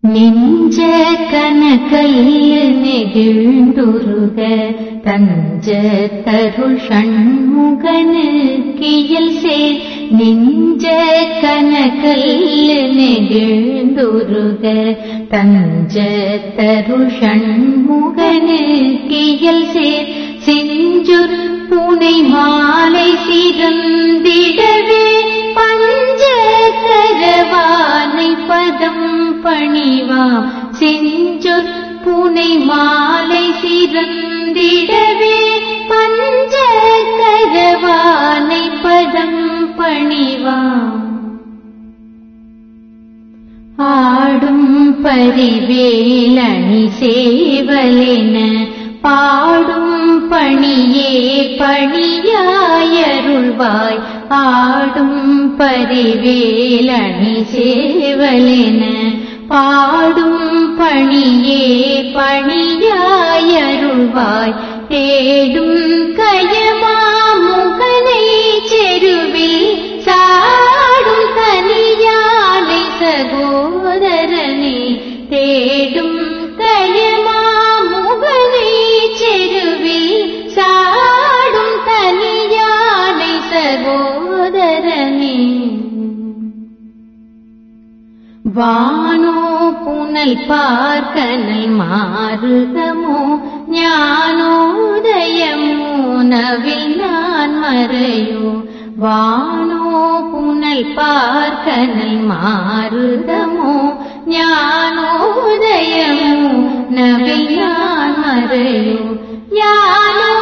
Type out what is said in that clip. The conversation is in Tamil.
நெஞ்ச கனகையில் நெகிழ்ந்துருக தஞ்ச தருள் ஷண்முகனுக்கியல் சேர் நெஞ்ச கனகையில் நெகிழ்ந்துருக தஞ்ச தருள் ஷண்முகனுக்கியல் சேர் செஞ்சுர் பூனை மாலை சிறந்திடவே பஞ்ச கரவானை பதம் பணிவா செஞ்சொற் பூனை மாலை சிறந்திடவே பஞ்ச கரவானை பதம் பணிவா ஆடும் பரிவேலணி சேவலென பாடும் பணியே பணியாயருள்வாய் ஆடும் பரிவேலணி சேவலென பாடும் பணியே பணியாயருள்வாய் தேடும் கயமா முகனை செருவில் சாடும் தனியானை சகோதரனே தேடும் கயமா முகனை செருவில் சாடும் தனியானை சகோதரனே வானோ புனல் பார்க்கனல் மாறுதமோ ஞானோதயமோ நவில் நான் மறையோ வானோ புனல் பார்க்கனல் மாறுதமோ ஞானோதயமோ நவில் நான் மறையோ யானோ